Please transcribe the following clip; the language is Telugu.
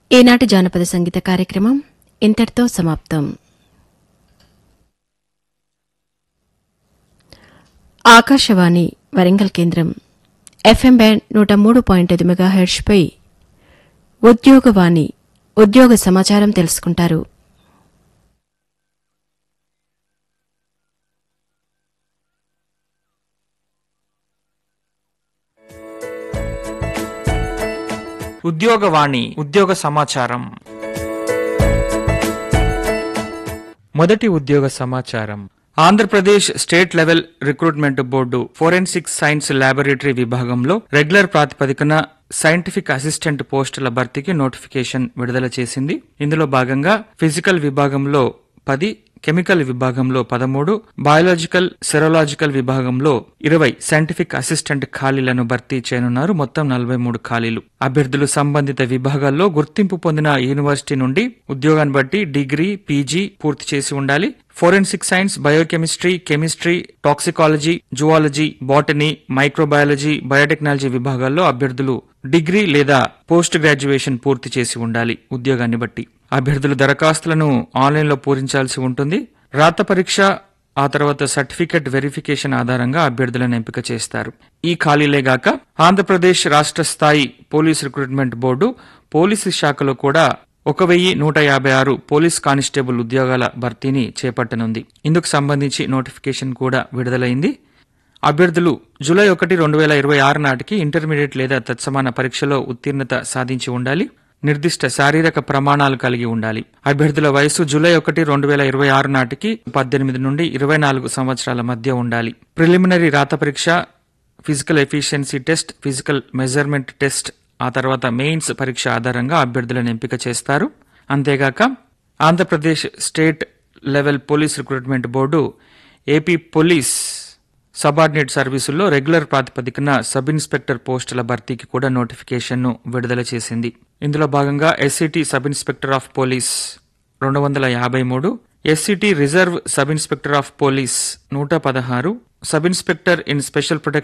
ఈనాటి జానపద సంగీత కార్యక్రమం ఇంతటితో సమాప్తం ఆకాశవాణి వరంగల్ కేంద్రం ఎఫ్ఎం బ్యాండ్ నూట మూడు పాయింట్ ఐదు మెగాహెర్ట్స్పై ఉద్యోగవాణి ఉద్యోగ సమాచారం తెలుసుకుంటారు ఉద్యోగవాణి ఉద్యోగ సమాచారం మొదటి ఉద్యోగ సమాచారం Andhra Pradesh state level recruitment board forensic science laboratory విభాగంలో రెగ్యులర్ ప్రాతిపదికన సైంటిఫిక్ అసిస్టెంట్ పోస్టుల భర్తీకి నోటిఫికేషన్ విడుదల చేసింది ఇందులో భాగంగా ఫిజికల్ విభాగంలో పది కెమికల్ విభాగంలో పదమూడు బయాలజికల్ సెరోలాజికల్ విభాగంలో ఇరవై సైంటిఫిక్ అసిస్టెంట్ ఖాళీలను భర్తీ చేయనున్నారు మొత్తం నలభై మూడు ఖాళీలు అభ్యర్థులు సంబంధిత విభాగాల్లో గుర్తింపు పొందిన యూనివర్సిటీ నుండి ఉద్యోగాన్ని బట్టి డిగ్రీ పీజీ పూర్తి చేసి ఉండాలి forensic science biochemistry chemistry toxicology zoology botany microbiology biotechnology విభాగాల్లో అభ్యర్థులు డిగ్రీ లేదా పోస్ట్ గ్రాడ్యుయేషన్ పూర్తి చేసి ఉండాలి ఉద్యోగాన్ని బట్టి అభ్యర్థులు దరఖాస్తులను ఆన్లైన్లో పూరించాల్సి ఉంటుంది రాత పరీక్ష ఆ తర్వాత సర్టిఫికెట్ వెరిఫికేషన్ ఆధారంగా అభ్యర్థులను ఎంపిక చేస్తారు ఈ ఖాళీలే గాక ఆంధ్రప్రదేశ్ రాష్ట్ర స్థాయి పోలీస్ రిక్రూట్మెంట్ బోర్డు పోలీసు శాఖలో కూడా ఒక వెయ్యి నూట యాభై ఆరు పోలీస్ కానిస్టేబుల్ ఉద్యోగాల భర్తీని చేపట్టనుంది ఇందుకు సంబంధించి నోటిఫికేషన్ కూడా విడుదలైంది అభ్యర్థులు జూలై ఒకటి రెండు వేల ఇరవై ఆరు నాటికి ఇంటర్మీడియట్ లేదా తత్సమాన పరీక్షలో ఉత్తీర్ణత సాధించి ఉండాలి నిర్దిష్ట శారీరక ప్రమాణాలు కలిగి ఉండాలి అభ్యర్థుల వయసు జూలై ఒకటి రెండు వేల ఇరవై ఆరు నాటికి పద్దెనిమిది నుండి ఇరవై నాలుగు సంవత్సరాల మధ్య ఉండాలి ప్రిలిమినరీ రాత పరీక్ష physical efficiency test physical measurement test ఆ తర్వాత మెయిన్స్ పరీక్ష ఆధారంగా అభ్యర్థులను ఎంపిక చేస్తారు అంతేగాక Andhra Pradesh state level police recruitment board AP police subordinate సర్వీసుల్లో రెగ్యులర్ ప్రాతిపదికన సబ్ ఇన్స్పెక్టర్ పోస్టుల భర్తీకి కూడా నోటిఫికేషన్ను విడుదల చేసింది ఇందులో భాగంగా SCT sub inspector of police రెండు వందల యాభై మూడు SCT reserve sub inspector of police నూట పదహారు sub inspector in special protection